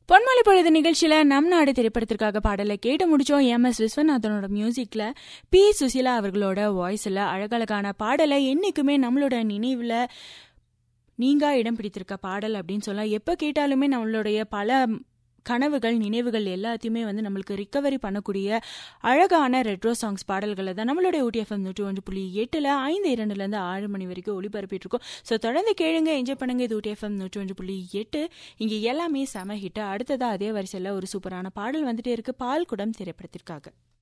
பொன்மலை பொழுது நிகழ்ச்சியில நம் நாடு திரைப்படத்திற்காக பாடலை கேட்டு முடிச்சோம் எம் எஸ் விஸ்வநாதனோட மியூசிக்ல பி சுசிலா அவர்களோட வாய்ஸ்ல அழகழகான பாடலை என்னைக்குமே நம்மளோட நினைவுல நீங்கா இடம் பிடித்திருக்க பாடல் அப்படின்னு சொல்லலாம் எப்போ கேட்டாலுமே நம்மளுடைய பல கனவுகள் நினைவுகள் எல்லாத்தையுமே வந்து நம்மளுக்கு ரிக்கவரி பண்ணக்கூடிய அழகான ரெட்ரோ சாங்ஸ் பாடல்களை தான் நம்மளுடைய ஊட்டிஎஃப்எம் நூற்றி ஒன்று புள்ளி எட்டில் ஐந்து இரண்டுலேருந்து ஆறு மணி வரைக்கும் ஒளிபரப்பிட்டு இருக்கோம் ஸோ தொடர்ந்து கேளுங்க என்ஜாய் பண்ணுங்க இது ஊட்டிஎஃப்எம் நூற்றி ஒன்று புள்ளி எட்டு இங்கே எல்லாமே செம ஹிட்டு அடுத்ததாக அதே வரிசையில் ஒரு சூப்பரான பாடல் வந்துட்டே இருக்கு பால் குடம் திரைப்படத்திற்காக